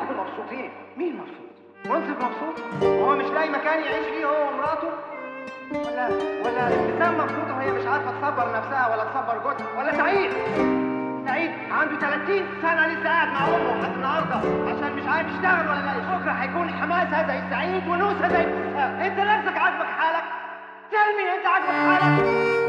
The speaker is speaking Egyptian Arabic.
كلكم مبسوطين مين مبسوط منصف مبسوط وهو مش لاقي مكان يعيش فيه هو ومراته ولا ولا ابتسام مبسوطه وهي مش عارفه تصبر نفسها ولا تصبر جوزها ولا سعيد سعيد عنده 30 سنه لسه قاعد مع امه لحد النهارده عشان مش عارف يشتغل ولا لاقي بكره هيكون حماسها زي سعيد ونوسه زي ابتسام انت نفسك عاجبك حالك تلمي انت عاجبك حالك